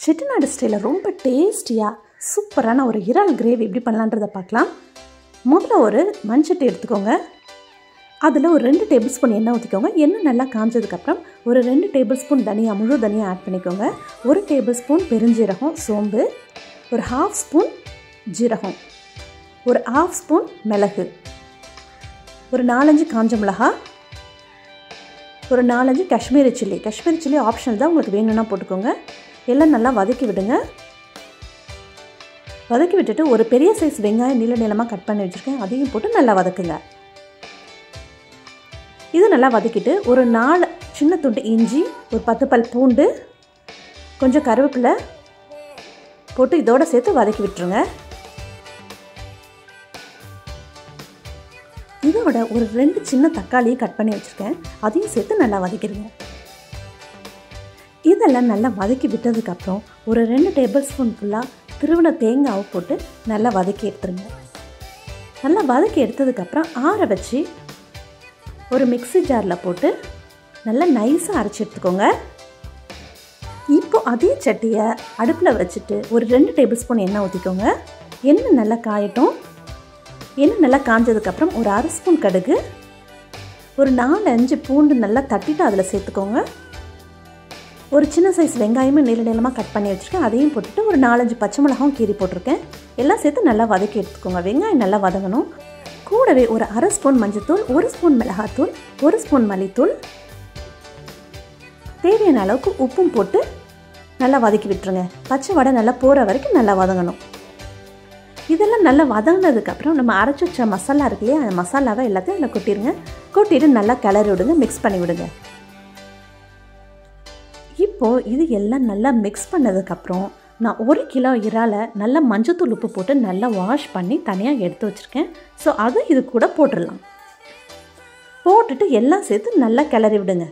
செட்டிநாடு ஸ்டைலில் ரொம்ப டேஸ்டியாக சூப்பரான ஒரு இறால் கிரேவி எப்படி பண்ணலான்றதை பார்க்கலாம் முதல்ல ஒரு மண்சட்டி எடுத்துக்கோங்க அதில் ஒரு ரெண்டு டேபிள் ஸ்பூன் எண்ணெய் ஊற்றிக்கோங்க எண்ணெய் நல்லா காஞ்சதுக்கப்புறம் ஒரு ரெண்டு டேபிள் ஸ்பூன் தனியாக முழு தனியாக ஆட் பண்ணிக்கோங்க ஒரு டேபிள் ஸ்பூன் பெருஞ்சீரகம் சோம்பு ஒரு ஹாஃப் ஸ்பூன் ஜீரகம் ஒரு ஹாஃப் ஸ்பூன் மிளகு ஒரு நாலஞ்சு காஞ்ச மிளகா ஒரு நாலஞ்சு Kashmiri chilli Kashmiri chilli optional தான் உங்களுக்கு வேணும்னா போட்டுக்கோங்க எல்லாம் நல்லா வதக்கி விடுங்க வதக்கி விட்டுட்டு ஒரு பெரிய சைஸ் வெங்காயம் நீள நீளமாக கட் பண்ணி வச்சுருக்கேன் அதையும் போட்டு நல்லா வதக்குங்க இது நல்லா வதக்கிட்டு ஒரு நாலு சின்ன துண்டு இஞ்சி ஒரு பத்து பல் பூண்டு கொஞ்சம் கருவேப்பிலை போட்டு இதோட சேர்த்து வதக்கி விட்டுருங்க இதோட ஒரு ரெண்டு சின்ன தக்காளியை கட் பண்ணி வச்சுருக்கேன் அதையும் சேர்த்து நல்லா வதக்கிடுங்க இதெல்லாம் நல்லா வதக்கி விட்டதுக்கப்புறம் ஒரு ரெண்டு டேபிள் ஸ்பூன் ஃபுல்லாக திருவண தேங்காவை போட்டு நல்லா வதக்கி எடுத்துருங்க நல்லா வதக்கி எடுத்ததுக்கப்புறம் ஆற வச்சு ஒரு மிக்சி ஜாரில் போட்டு நல்லா நைஸாக அரைச்சி எடுத்துக்கோங்க இப்போ அதே சட்டியை அடுப்பில் வச்சுட்டு ஒரு ரெண்டு டேபிள் ஸ்பூன் எண்ணெய் ஊற்றிக்கோங்க எண்ணெய் நல்லா காயட்டும் எண்ணெய் நல்லா காஞ்சதுக்கப்புறம் ஒரு அரை ஸ்பூன் கடுகு ஒரு நாலு அஞ்சு பூண்டு நல்லா தட்டிட்டு அதில் சேர்த்துக்கோங்க ஒரு சின்ன சைஸ் வெங்காயமும் நீள நீளமாக கட் பண்ணி வச்சுருக்கேன் அதையும் போட்டுட்டு ஒரு நாலஞ்சு பச்சை மிளகாவும் கீறி போட்டிருக்கேன் எல்லாம் சேர்த்து நல்லா வதக்கி எடுத்துக்கோங்க வெங்காயம் நல்லா வதங்கணும் கூடவே ஒரு அரை ஸ்பூன் மஞ்சத்தூள் ஒரு ஸ்பூன் மிளகாத்தூள் ஒரு ஸ்பூன் மல்லித்தூள் தேவையான அளவுக்கு உப்பும் போட்டு நல்லா வதக்கி விட்டுருங்க பச்சை வடை நல்லா போகிற வரைக்கும் நல்லா வதங்கணும் இதெல்லாம் நல்லா வதங்கினதுக்கப்புறம் நம்ம அரைச்சி வச்ச மசாலா இருக்கு இல்லையா அந்த மசாலாவை எல்லாத்தையும் அதில் கொட்டிடுங்க கொட்டிட்டு நல்லா கிளறி விடுங்க மிக்ஸ் பண்ணி விடுங்க இப்போது இது எல்லாம் நல்லா மிக்ஸ் பண்ணதுக்கப்புறம் நான் ஒரு கிலோ இறாலை நல்லா மஞ்சத்தூள் உப்பு போட்டு நல்லா வாஷ் பண்ணி தனியாக எடுத்து வச்சுருக்கேன் ஸோ அதை இது கூட போட்டுடலாம் போட்டுட்டு எல்லாம் சேர்த்து நல்லா கிளறி விடுங்க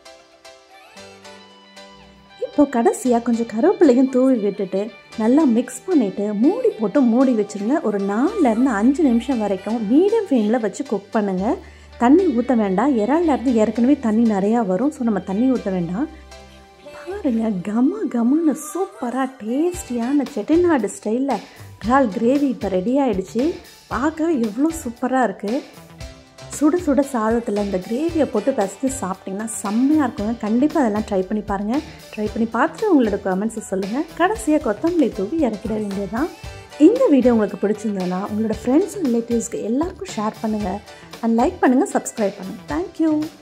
இப்போ கடைசியாக கொஞ்சம் கருவேப்பிலையும் தூவி விட்டுட்டு நல்லா மிக்ஸ் பண்ணிவிட்டு மூடி போட்டு மூடி வச்சுருங்க ஒரு நாலுலேருந்து அஞ்சு நிமிஷம் வரைக்கும் மீடியம் ஃப்ளேமில் வச்சு குக் பண்ணுங்கள் தண்ணி ஊற்ற வேண்டாம் இறால்லேருந்து ஏற்கனவே தண்ணி நிறையா வரும் ஸோ நம்ம தண்ணி ஊற்ற வேண்டாம் பாருங்க கம கமன்னு சூப்பராக டேஸ்டியான செட்டிநாடு ஸ்டைலில் இறால் கிரேவி இப்போ ரெடி ஆகிடுச்சு பார்க்கவே எவ்வளோ சூப்பராக இருக்குது சுட சுட சாதத்தில் இந்த கிரேவியை போட்டு பசித்து சாப்பிட்டிங்கன்னா செம்மையாக இருக்குங்க கண்டிப்பாக அதெல்லாம் ட்ரை பண்ணி பாருங்கள் ட்ரை பண்ணி பார்த்துட்டு உங்களோட கமெண்ட்ஸை சொல்லுங்கள் கடைசியாக கொத்தமல்லி தூவி இறக்கிட வேண்டியதான் இந்த வீடியோ உங்களுக்கு பிடிச்சிருந்ததுன்னா உங்களோட ஃப்ரெண்ட்ஸ் ரிலேட்டிவ்ஸ்க்கு எல்லாருக்கும் ஷேர் பண்ணுங்கள் அண்ட் லைக் பண்ணுங்கள் சப்ஸ்கிரைப் பண்ணுங்கள் தேங்க்யூ